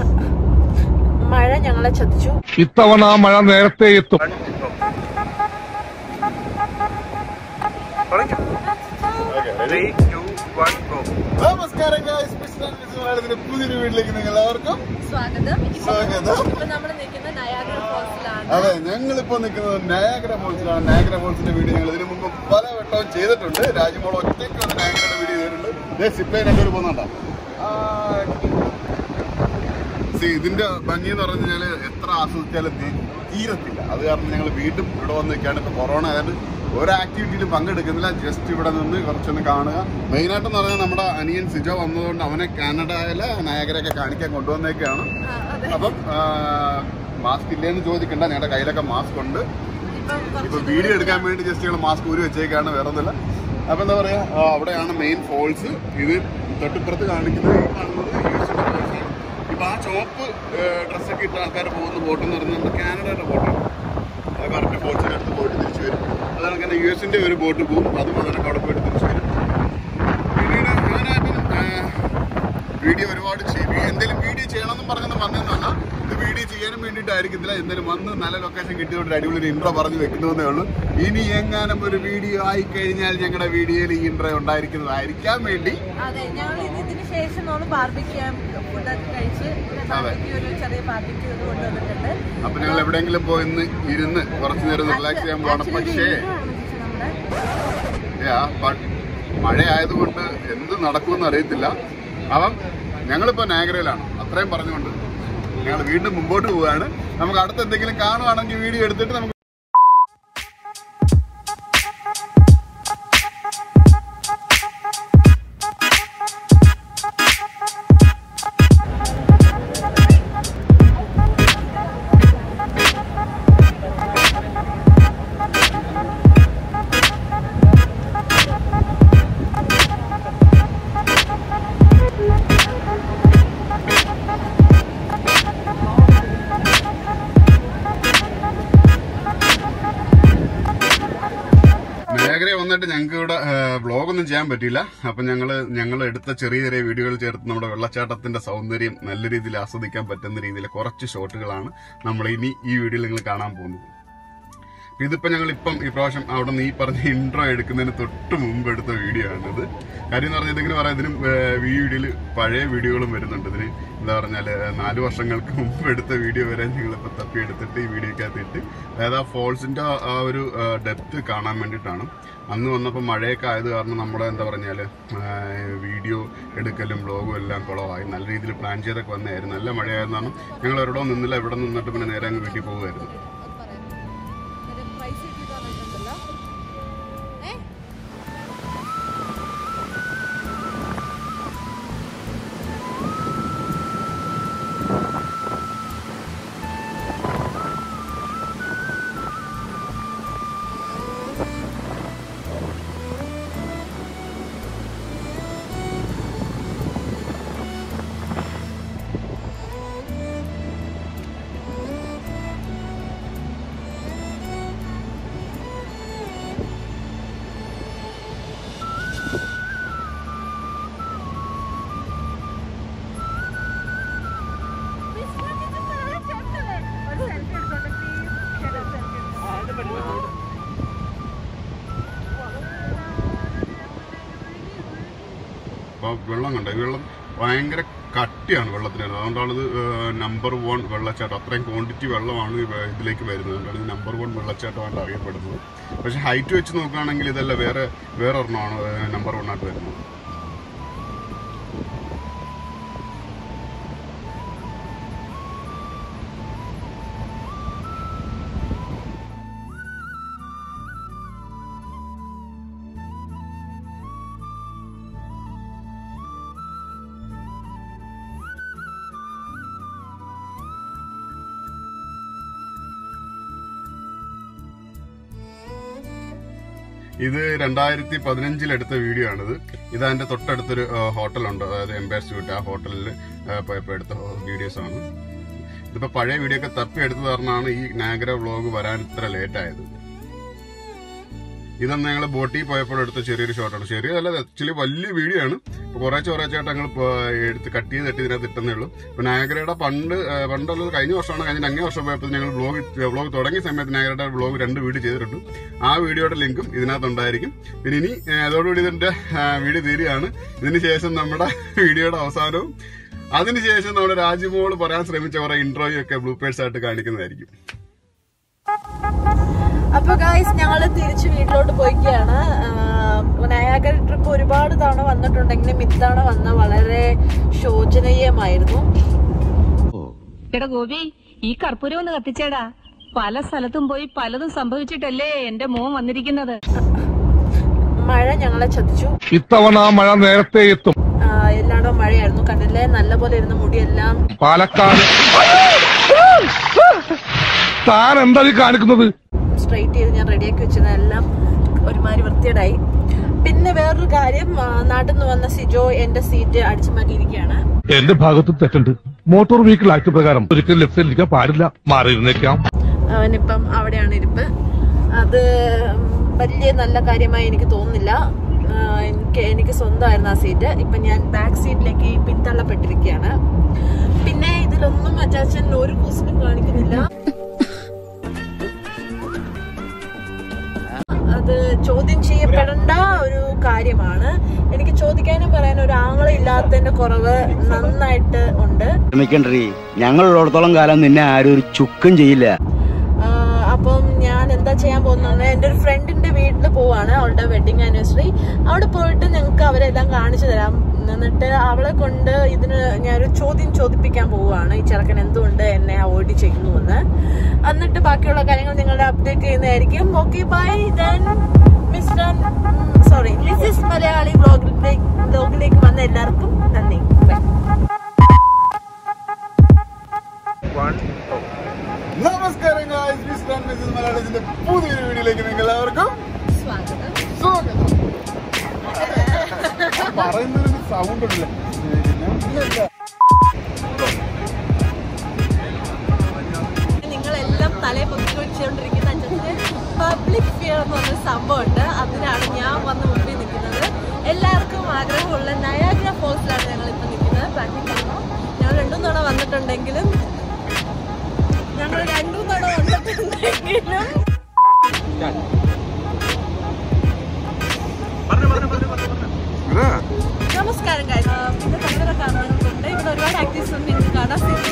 മഴ ഞങ്ങളെ ചതിച്ചു ഇത്തവണ മഴ നേരത്തെ എത്തും നമസ്കാരം guys. Special and Special മലയാളത്തിന്റെ പുതിയൊരു വീട്ടിലേക്ക് നിങ്ങൾ എല്ലാവർക്കും സ്വാഗതം സ്വാഗതം ഇപ്പൊ നമ്മൾ നിൽക്കുന്ന നയാഗ്ര ഫോൾസിലാണ് അതെ ഞങ്ങളിപ്പോ നിൽക്കുന്നത് നയാഗ്ര ഫോൾസിലാണ് നയാഗ്ര ഫോൾസിന്റെ വീഡിയോ ഞങ്ങൾ ഇതിനു മുമ്പ് പല വട്ടവും ചെയ്തിട്ടുണ്ട് രാജ്യമോൾ ഒറ്റയ്ക്ക് വന്ന് നയാഗ്രയുടെ വീഡിയോ ചെയ്തിട്ടുണ്ട് സിപ്ലൈൻ രണ്ടുപേർ പോകുന്നുണ്ടോ See, ഇതിന്റെ ഭംഗി എന്ന് പറഞ്ഞു കഴിഞ്ഞാല് എത്ര ആസ്വദിച്ചാലും തീ- തീരത്തില്ല അത് കാരണം ഞങ്ങൾ വീണ്ടും ഇവിടെ വന്ന് നിൽക്കാണ് ഇപ്പൊ കൊറോണ ആയതുകൊണ്ട് ഒരു ആക്ടിവിറ്റിയിലും പങ്കെടുക്കുന്നില്ല ജസ്റ്റ് ഇവിടെ നിന്ന് കുറച്ചൊന്ന് കാണുക മെയിനായിട്ടെന്ന് പറഞ്ഞാൽ നമ്മുടെ അനിയൻ സിജോ വന്നതുകൊണ്ട് അവനെ കാനഡയിലെ നയഗരയൊക്കെ കാണിക്കാൻ കൊണ്ടുവന്നേക്കാണ് അപ്പം മാസ്ക് ഇല്ലേന്ന് ചോദിക്കണ്ട ഞങ്ങളുടെ കയ്യിലൊക്കെ മാസ്ക് ഉണ്ട് ഇപ്പൊ വീഡിയോ എടുക്കാൻ വേണ്ടി ജസ്റ്റ് ഞങ്ങൾ മാസ്ക് ഊരി വെച്ചേക്കാണ് വേറെ ഒന്നുമില്ല അപ്പൊ എന്താ പറയാ ആ, അവിടെയാണ് മെയിൻ ഫോൾസ് ഇത് തൊട്ടിപ്പുറത്ത് കാണിക്കുന്നത് ഈ കാണുന്നത് യൂസിന്റെ falls ആണ്. ഇപ്പൊ ആ ചുവപ്പ് ഡ്രസ്സൊക്കെ ഇട്ട ആൾക്കാർ പോകുന്ന ബോട്ട് എന്ന് പറയുന്നത് നമ്മുടെ കാനഡയുടെ ബോട്ടാണ് അത് കറക്റ്റ് ഫോൾസിന്റെ അടുത്ത് പോയിട്ട് തിരിച്ചു വരും അതാണ് അങ്ങനെ യു എസിന്റെ ഒരു ബോട്ട് പോകും അതും അതിനൊക്കെ അവിടെ പോയിട്ട് തിരിച്ചു വരും പിന്നീട് ഞാനായിട്ടും വീഡിയോ ഒരുപാട് ചെയ്യും എന്തെങ്കിലും വീഡിയോ ചെയ്യണമെന്നും പറഞ്ഞൊന്നും വന്നതെന്നല്ല ഇത് വീഡിയോ ചെയ്യാനും വേണ്ടിയിട്ടായിരിക്കത്തില്ല എന്തായാലും വന്ന് നല്ല ലൊക്കേഷൻ കിട്ടിയതുകൊണ്ട് അടിപൊളി ഒരു ഇൻട്രോ പറഞ്ഞ് വെക്കുന്നതേ ഉള്ളൂ ഇനി എങ്ങാനും ഒരു വീഡിയോ ആയി കഴിഞ്ഞാൽ ഞങ്ങളുടെ വീഡിയോയിൽ ഈ ഇൻട്രോ ഉണ്ടായിരിക്കുന്നതായിരിക്കാൻ വേണ്ടി അതെ ഞങ്ങൾ ഇതിന് ശേഷം നമ്മൾ ബാർബിക്കാൻ ഫുഡൊക്കെ കഴിച്ച് പിന്നെ ബാർബിക്ക് ഒരു ചെറിയ ബാർബിക്ക് ഇത് കൊണ്ടുവന്നിട്ടുണ്ട് അപ്പൊ ഞങ്ങൾ എവിടെയെങ്കിലും പോയി ഇന്ന് ഇരുന്ന് കുറച്ചു നേരം റിലാക്സ് ചെയ്യാൻ പോകണം Actually പക്ഷേ ഇത് ആണ് ചേച്ചി നമ്മുടെ Yeah, but മഴ ആയതുകൊണ്ട് എന്ത് നടക്കുമെന്ന് അറിയത്തില്ല അപ്പം ഞങ്ങളിപ്പോ നാഗരയിലാണ് അത്രയും പറഞ്ഞുകൊണ്ട് ഞങ്ങൾ വീണ്ടും മുമ്പോട്ട് പോവുകയാണ് നമുക്ക് അടുത്ത് എന്തെങ്കിലും കാണുവാണെങ്കിൽ വീഡിയോ എടുത്തിട്ട് നമുക്ക് മേഖല വന്നിട്ട് ഞങ്ങൾക്ക് ഇവിടെ വ്ളോഗ് ഒന്നും ചെയ്യാൻ പറ്റിയില്ല അപ്പൊ ഞങ്ങള് ഞങ്ങൾ എടുത്ത ചെറിയ ചെറിയ വീഡിയോകൾ ചേർത്ത് നമ്മുടെ വെള്ളച്ചാട്ടത്തിന്റെ സൗന്ദര്യം നല്ല രീതിയിൽ ആസ്വദിക്കാൻ പറ്റുന്ന രീതിയിൽ കുറച്ച് ഷോട്ടുകളാണ് നമ്മൾ ഇനി ഈ വീഡിയോയിൽ നിങ്ങൾ കാണാൻ പോകുന്നത് അപ്പൊ ഇതിപ്പോ ഞങ്ങൾ ഇപ്പം ഈ പ്രാവശ്യം അവിടെ നിന്ന് ഈ പറഞ്ഞ ഇൻട്രോ എടുക്കുന്നതിന് തൊട്ട് മുമ്പ് എടുത്ത വീഡിയോ ആണിത് കാര്യം എന്ന് പറഞ്ഞാൽ ഇതിങ്ങനെ പറയാം ഇതിനും ഏഹ്, ഈ വീഡിയോയിൽ പഴയ വീഡിയോകളും വരുന്നുണ്ട് ഇതിന് എന്താ പറഞ്ഞാല് നാല് വർഷങ്ങൾക്ക് മുമ്പ് എടുത്ത വീഡിയോ വരെ ഞങ്ങളിപ്പോൾ തപ്പി എടുത്തിട്ട് ഈ വീഡിയോക്കകത്ത് ഇട്ട് അതായത് ആ ഫോൾസിന്റെ ആ ഒരു ഡെപ്ത് കാണാൻ വേണ്ടിയിട്ടാണ് അന്ന് വന്നപ്പോൾ മഴയൊക്കെ ആയത് കാരണം നമ്മുടെ എന്താ പറഞ്ഞാല് വീഡിയോ എടുക്കലും ബ്ലോഗും എല്ലാം കുളമായി നല്ല രീതിയിൽ പ്ലാൻ ചെയ്തൊക്കെ വന്നായിരുന്നു നല്ല മഴയായിരുന്നാണ് ഞങ്ങൾ എവിടെ നിന്നില്ല ഇവിടെ നിന്നിട്ട് പിന്നെ നേരെ അങ്ങ് വീട്ടിൽ പോകുമായിരുന്നു അപ്പോൾ വെള്ളം കണ്ടോ ഈ വെള്ളം ഭയങ്കര കട്ടിയാണ് വെള്ളത്തിന് അതുകൊണ്ടാണ് ഇത് നമ്പർ വൺ വെള്ളച്ചാട്ടം അത്രയും ക്വാണ്ടിറ്റി വെള്ളമാണ് ഈ വെ- ഇതിലേക്ക് വരുന്നത് അതുകൊണ്ടാണ് ഇത് നമ്പർ വൺ വെള്ളച്ചാട്ടമായിട്ട് അറിയപ്പെടുന്നത് പക്ഷെ ഹൈറ്റ് വെച്ച് നോക്കുകയാണെങ്കിൽ ഇതല്ല വേറെ വേറെ ഒരെണ്ണമാണ് നമ്പർ വൺ ആയിട്ട് വരുന്നത് ഇത് രണ്ടായിരത്തി പതിനഞ്ചിൽ എടുത്ത വീഡിയോ ആണിത് ഇത് അതിന്റെ തൊട്ടടുത്തൊരു ഹോട്ടലുണ്ട് അതായത് എംപയർ സ്യൂട്ട് ആ ഹോട്ടലിൽ പോയപ്പോൾ എടുത്ത വീഡിയോസ് ആണ് ഇതിപ്പോ പഴയ വീഡിയോ ഒക്കെ തപ്പി എടുത്തു കാരണമാണ് ഈ നാഗര വ്ളോഗ് വരാൻ ഇത്ര ലേറ്റ് ആയത് ഇതൊന്ന് ഞങ്ങൾ ബോട്ടിൽ പോയപ്പോൾ എടുത്ത ചെറിയൊരു ഷോട്ടാണ് ചെറിയതല്ല ആക്ച്വലി വലിയ വീഡിയോ ആണ് ഇപ്പൊ കുറേശ്ശെ കുറേശ്ശായിട്ട് ഞങ്ങൾ എടുത്ത് കട്ട് ചെയ്ത് തട്ടി ഇതിനകത്ത് ഇട്ടുന്നേ ഉള്ളൂ ഇപ്പൊ നായകരയുടെ പണ്ട് ആ, പണ്ടുള്ളത് കഴിഞ്ഞ വർഷമാണ് കഴിഞ്ഞ അങ്ങേ വർഷം പോയപ്പോൾ ഞങ്ങൾ വ്ലോഗ് വ്ലോഗ് തുടങ്ങിയ സമയത്ത് നായകരുടെ വ്ലോഗ് രണ്ട് വീഡിയോ ചെയ്തിട്ടുണ്ട് ആ വീഡിയോയുടെ ലിങ്കും ഇതിനകത്ത് ഉണ്ടായിരിക്കും പിന്നെ ഇനി ആ, അതോടുകൂടി ഇതിന്റെ ആ, വീഡിയോ തീരുകയാണ് ഇതിന് ശേഷം നമ്മുടെ വീഡിയോയുടെ അവസാനവും അതിനുശേഷം നമ്മുടെ രാജ്യമോള് പറയാൻ ശ്രമിച്ച കുറെ ഇന്റർവ്യൂ ഒക്കെ ബ്ലൂപേഴ്സ് ആയിട്ട് കാണിക്കുന്നതായിരിക്കും അപ്പൊ ഗായ്സ് ഞങ്ങള് തിരിച്ച് വീട്ടിലോട്ട് പോയിക്കുകയാണ് നയാഗര ട്രിപ്പ് ഒരുപാട് തവണ വന്നിട്ടുണ്ടെങ്കിലും ഇത്തവണ വന്ന വളരെ ശോചനീയമായിരുന്നു എടാ ഗോപി ഈ കർപ്പൂരം ഒന്ന് കത്തിച്ചേടാ പല സ്ഥലത്തും പോയി പലതും സംഭവിച്ചിട്ടല്ലേ എന്റെ മോൻ വന്നിരിക്കുന്നത് മഴ ഞങ്ങളെ ചതിച്ചു ഇത്തവണ മഴ നേരത്തെ എത്തും ആ, എല്ലായിടവും മഴയായിരുന്നു കണ്ടില്ലേ നല്ല പോലെ ഇരുന്ന മുടിയെല്ലാം പാലക്കാട് താൻ എന്താ ഈ കാണിക്കുന്നത് സ്ട്രൈറ്റ് ചെയ്ത് ഞാൻ റെഡിയാക്കി വെച്ചതെല്ലാം ഒരുമാതിരി വൃത്തിയേടായി പിന്നെ വേറൊരു കാര്യം ആ, നാട്ടിൽ നിന്ന് വന്ന സിജോ എന്റെ സീറ്റ് അടിച്ചു മാറ്റിയിരിക്കുകയാണ് എന്റെ ഭാഗത്ത് തെറ്റുണ്ട് മോട്ടോർ വെഹിക്കിൾ ആക്ട് പ്രകാരം ഒരിക്കലും ലെഫ്റ്റ് സൈഡിൽ ഇരിക്കാൻ പാടില്ല മാറിയിരുന്നേക്കാം അവനിപ്പം അവിടെയാണ് ഇരിപ്പ് അത് വലിയ നല്ല കാര്യമായി എനിക്ക് തോന്നുന്നില്ല ആ, എനിക്ക് എനിക്ക് സ്വന്തമായിരുന്നു ആ സീറ്റ് ഇപ്പൊ ഞാൻ ബാക്ക് സീറ്റിലേക്ക് പിന്തള്ളപ്പെട്ടിരിക്കുകയാണ് പിന്നെ ഇതിലൊന്നും അച്ചാച്ചൻ ഒരു കൂസിനും കാണിക്കുന്നില്ല അത് ചോദ്യം ചെയ്യപ്പെടേണ്ട ഒരു കാര്യമാണ് എനിക്ക് ചോദിക്കാനും പറയാനും ഒരു ആങ്ങളെ ഇല്ലാത്തതിന്റെ കുറവ് നന്നായിട്ട് ഉണ്ട് ക്ഷമിക്കണ്ടീ ഞങ്ങളുള്ളിടത്തോളം കാലം നിന്നെ ആരും ഒരു ചുക്കും ചെയ്യില്ല ആ, അപ്പം ഞാൻ എന്താ ചെയ്യാൻ പോകുന്നത് എന്റെ ഒരു ഫ്രണ്ടിന്റെ വീട്ടിൽ പോവാണ് അവളുടെ വെഡിങ് ആനിവേഴ്സറി അവിടെ പോയിട്ട് ഞങ്ങൾക്ക് അവരെല്ലാം കാണിച്ചു തരാം എന്നിട്ട് അവളെ കൊണ്ട് ഇതിന് ഞാനൊരു ചോദ്യം ചോദിപ്പിക്കാൻ പോവുകയാണ് ഈ ചെറുക്കൻ എന്തുകൊണ്ട് എന്നെ അവോയ്ഡ് ചെയ്യുന്നു എന്ന് എന്നിട്ട് ബാക്കിയുള്ള കാര്യങ്ങൾ നിങ്ങളുടെ അപ്ഡേറ്റ് ചെയ്യുന്നതായിരിക്കും okay bye then mister sorry missus Malayali ബ്ലോഗിലേക്ക് ബ്ലോഗിലേക്ക് വന്ന എല്ലാവർക്കും നന്ദി ബൈ നമസ്കാരം guys. മിസ്റ്റർ ആൻഡ് മിസ്സസ് മലയാളത്തിന്റെ പുതിയൊരു വീഡിയോയിലേക്ക് നിങ്ങൾ എല്ലാവർക്കും സ്വാഗതം സ്വാഗതം പറയുന്നതിന് സൗണ്ട് ഉണ്ടല്ലേ നിങ്ങളെല്ലാം തലയെ പൊക്കിക്കൊണ്ടിരിക്കുന്ന അച്ഛന് പബ്ലിക് ഫിയർ എന്ന് പറഞ്ഞ സംഭവമുണ്ട് അതിനാണ് ഞാൻ വന്ന് മുമ്പിൽ നിൽക്കുന്നത് എല്ലാവർക്കും ആഗ്രഹമുള്ള നയാഗ്ര ഫോൾസിലാണ് ഞങ്ങൾ ഇപ്പം നിൽക്കുന്നത് പ്രാക്ടിക്കലോ ഞങ്ങൾ രണ്ടും തവണ വന്നിട്ടുണ്ടെങ്കിലും ഞങ്ങൾ രണ്ടും തവണ വന്നിട്ടുണ്ടെങ്കിലും നമസ്കാരം കാര്യം പിന്നെ പലതര കാരണങ്ങളുണ്ട് ഇവിടെ ഒരുപാട് ആക്ടീവ്സ് ഉണ്ട് നിങ്ങൾക്ക് കാണാൻ സിനിമ